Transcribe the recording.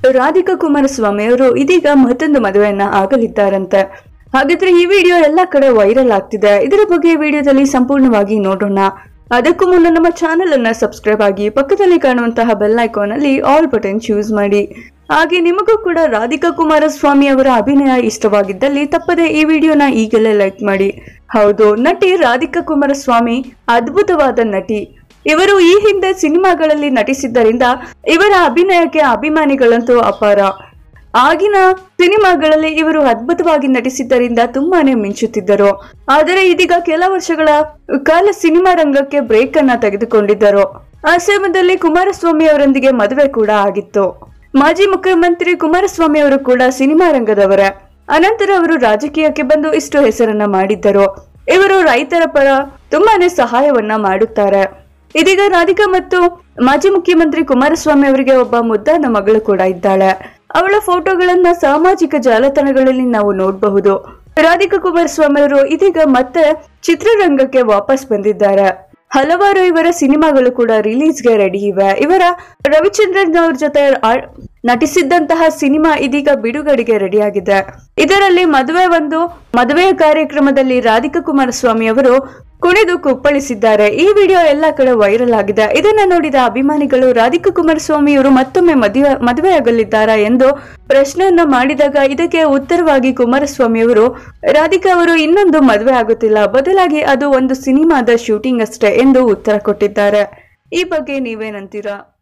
ರಾಧಿಕಾ ಕುಮಾರಸ್ವಾಮಿ ಅವರು ಇದೀಗ ಮತ್ತೊಂದು ಮದುವೆಯನ್ನ ಆಗಲಿದ್ದಾರಂತೆ ಹಾಗಾದ್ರೆ ಈ ವಿಡಿಯೋ ಎಲ್ಲ ಕಡೆ ವೈರಲ್ ಆಗ್ತಿದೆ ಇದರ ಬಗ್ಗೆ ಈ ವಿಡಿಯೋದಲ್ಲಿ ಸಂಪೂರ್ಣವಾಗಿ ನೋಡೋಣ ಅದಕ್ಕೂ ಮುನ್ನ ನಮ್ಮ ಚಾನೆಲ್ ಅನ್ನ ಸಬ್ಸ್ಕ್ರೈಬ್ ಆಗಿ ಪಕ್ಕದಲ್ಲಿ ಕಾಣುವಂತಹ ಬೆಲ್ ಐಕಾನ್ ಅಲ್ಲಿ ಆಲ್ ಬಟನ್ ಚೂಸ್ ಮಾಡಿ ಹಾಗೆ ನಿಮಗೂ ಕೂಡ ರಾಧಿಕಾ ಕುಮಾರಸ್ವಾಮಿ ಅವರ ಅಭಿನಯ ಇಷ್ಟವಾಗಿದ್ದಲ್ಲಿ ತಪ್ಪದೆ ಈ ವಿಡಿಯೋನ ಈಗಲೇ ಲೈಕ್ ಮಾಡಿ ಹೌದು ನಟಿ ರಾಧಿಕಾ ಕುಮಾರಸ್ವಾಮಿ ಅದ್ಭುತವಾದ ನಟಿ ಇವರು ಈ ಹಿಂದೆ ಸಿನಿಮಾಗಳಲ್ಲಿ ನಟಿಸಿದ್ದರಿಂದ ಇವರ ಅಭಿನಯಕ್ಕೆ ಅಭಿಮಾನಿಗಳಂತೂ ಅಪಾರ ಆಗಿನ ಸಿನಿಮಾಗಳಲ್ಲಿ ಇವರು ಅದ್ಭುತವಾಗಿ ನಟಿಸಿದ್ದರಿಂದ ತುಂಬಾನೇ ಮಿಂಚುತ್ತಿದ್ದರು ಆದರೆ ಇದೀಗ ಕೆಲ ವರ್ಷಗಳ ಕಾಲ ಸಿನಿಮಾ ರಂಗಕ್ಕೆ ಬ್ರೇಕ್ ಅನ್ನ ತೆಗೆದುಕೊಂಡಿದ್ದರು ಆ ಸಮಯದಲ್ಲಿ ಕುಮಾರಸ್ವಾಮಿ ಅವರೊಂದಿಗೆ ಮದುವೆ ಕೂಡ ಆಗಿತ್ತು ಮಾಜಿ ಮುಖ್ಯಮಂತ್ರಿ ಕುಮಾರಸ್ವಾಮಿ ಅವರು ಕೂಡ ಸಿನಿಮಾ ರಂಗದವರೇ ಅನಂತರ ಅವರು ರಾಜಕೀಯಕ್ಕೆ ಬಂದು ಇಷ್ಟು ಹೆಸರನ್ನ ಮಾಡಿದ್ದರು ಇವರು ರೈತರ ಪರ ತುಂಬಾನೇ ಸಹಾಯವನ್ನ ಮಾಡುತ್ತಾರೆ ಇದೀಗ ರಾಧಿಕಾ ಮತ್ತು ಮಾಜಿ ಮುಖ್ಯಮಂತ್ರಿ ಕುಮಾರಸ್ವಾಮಿ ಅವರಿಗೆ ಒಬ್ಬ ಮುದ್ದಾದ ಮಗಳು ಕೂಡ ಇದ್ದಾಳೆ ಅವಳ ಫೋಟೋಗಳನ್ನ ಸಾಮಾಜಿಕ ಜಾಲತಾಣಗಳಲ್ಲಿ ನಾವು ನೋಡಬಹುದು ರಾಧಿಕಾ ಕುಮಾರಸ್ವಾಮಿ ಅವರು ಇದೀಗ ಮತ್ತೆ ಚಿತ್ರರಂಗಕ್ಕೆ ವಾಪಸ್ ಬಂದಿದ್ದಾರೆ ಹಲವಾರು ಇವರ ಸಿನಿಮಾಗಳು ಕೂಡ ರಿಲೀಸ್ಗೆ ರೆಡಿ ಇವೆ ಇವರ ರವಿಚಂದ್ರನ್ ಅವ್ರ ಜೊತೆ ಆ- ನಟಿಸಿದ್ದಂತಹ ಸಿನಿಮಾ ಇದೀಗ ಬಿಡುಗಡೆಗೆ ರೆಡಿಯಾಗಿದೆ ಇದರಲ್ಲಿ ಮದುವೆ ಒಂದು ಮದುವೆಯ ಕಾರ್ಯಕ್ರಮದಲ್ಲಿ ರಾಧಿಕಾ ಕುಮಾರಸ್ವಾಮಿ ಅವರು ಕುಣಿದು ಕುಪ್ಪಳಿಸಿದ್ದಾರೆ ಈ ವಿಡಿಯೋ ಎಲ್ಲ ಕಡೆ ವೈರಲ್ ಆಗಿದೆ ಇದನ್ನ ನೋಡಿದ ಅಭಿಮಾನಿಗಳು ರಾಧಿಕಾ ಕುಮಾರಸ್ವಾಮಿ ಅವರು ಮತ್ತೊಮ್ಮೆ ಮದುವೆ ಮದುವೆಯಾಗಲಿದ್ದಾರಾ ಎಂದು ಪ್ರಶ್ನೆಯನ್ನ ಮಾಡಿದಾಗ ಇದಕ್ಕೆ ಉತ್ತರವಾಗಿ ಕುಮಾರಸ್ವಾಮಿ ಅವರು ರಾಧಿಕಾ ಅವರು ಇನ್ನೊಂದು ಮದುವೆ ಆಗುತ್ತಿಲ್ಲ ಬದಲಾಗಿ ಅದು ಒಂದು ಸಿನಿಮಾದ ಶೂಟಿಂಗ್ ಅಷ್ಟೇ ಎಂದು ಉತ್ತರ ಕೊಟ್ಟಿದ್ದಾರೆ ಈ ಬಗ್ಗೆ ನೀವೇನಂತೀರಾ